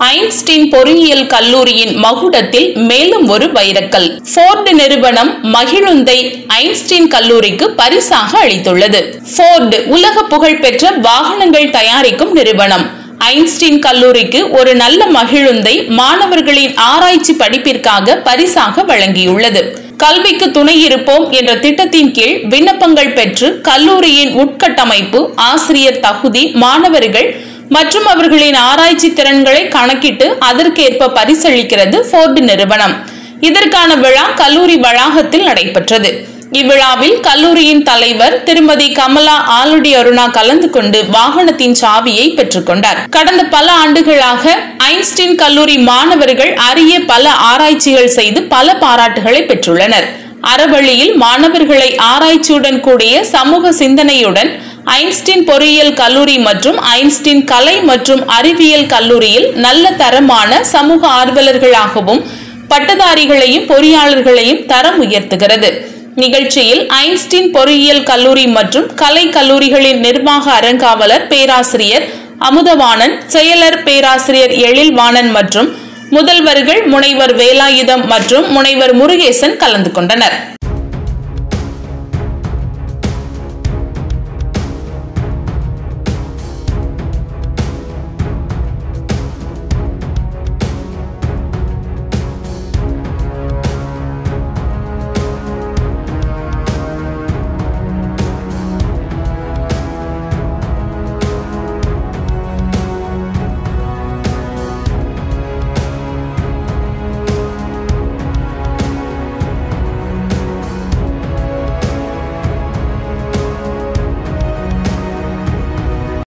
Einstein பொறியியல் கல்லூரியின் மகுடத்தில் மேலும் ஒரு வைரக்கல் ஃபோர்டு நிறுவனம் மகிழுந்தை ஐன்ஸ்டீன் கல்லூரிக்கு பரிசாக அளித்துள்ளது ஃபோர்டு உலக புகழ்பெற்ற வாகனங்கள் தயாரிக்கும் நிறுவனம் ஐன்ஸ்டீன் கல்லூரிக்கு ஒரு நல்ல மகிழுந்தை மாணவர்களின் ஆராய்ச்சி படிப்பிற்காக பரிசாக வழங்கியுள்ளது கல்விக்கு துணை இருப்போம் என்ற திட்டத்தின் கீழ் விண்ணப்பங்கள் பெற்று கல்லூரியின் உட்கட்டமைப்பு ஆசிரியர் தகுதி மாணவர்கள் மற்றும் அவர்களின் ஆராய்ச்சி திறன்களை கணக்கிட்டு அதற்கேற்ப பரிசளிக்கிறது ஃபோர்டு நிறுவனம் இதற்கான விழா கல்லூரி வளாகத்தில் நடைபெற்றது இவ்விழாவில் கல்லூரியின் தலைவர் திருமதி கமலா ஆலுடி அருணா கலந்து கொண்டு வாகனத்தின் சாவியை பெற்றுக்கொண்டார் கடந்த பல ஆண்டுகளாக ஐன்ஸ்டீன் கல்லூரி மாணவர்கள் அரிய பல ஆராய்ச்சிகள் செய்து பல பாராட்டுகளை பெற்றுள்ளனர் அறவழியில் மாணவர்களை ஆராய்ச்சியுடன் கூடிய சமூக சிந்தனையுடன் ஐன்ஸ்டீன் பொறியியல் கல்லூரி மற்றும் ஐன்ஸ்டீன் கலை மற்றும் அறிவியல் கல்லூரியில் நல்ல தரமான சமூக ஆர்வலர்களாகவும் பட்டதாரிகளையும் பொறியாளர்களையும் தரம் உயர்த்துகிறது நிகழ்ச்சியில் ஐன்ஸ்டீன் பொறியியல் கல்லூரி மற்றும் கலை கல்லூரிகளின் நிர்வாக அறங்காவலர் பேராசிரியர் அமுதவாணன் செயலர் பேராசிரியர் எழில்வாணன் மற்றும் முதல்வர்கள் முனைவர் வேலாயுதம் மற்றும் முனைவர் முருகேசன் கலந்து கொண்டனர்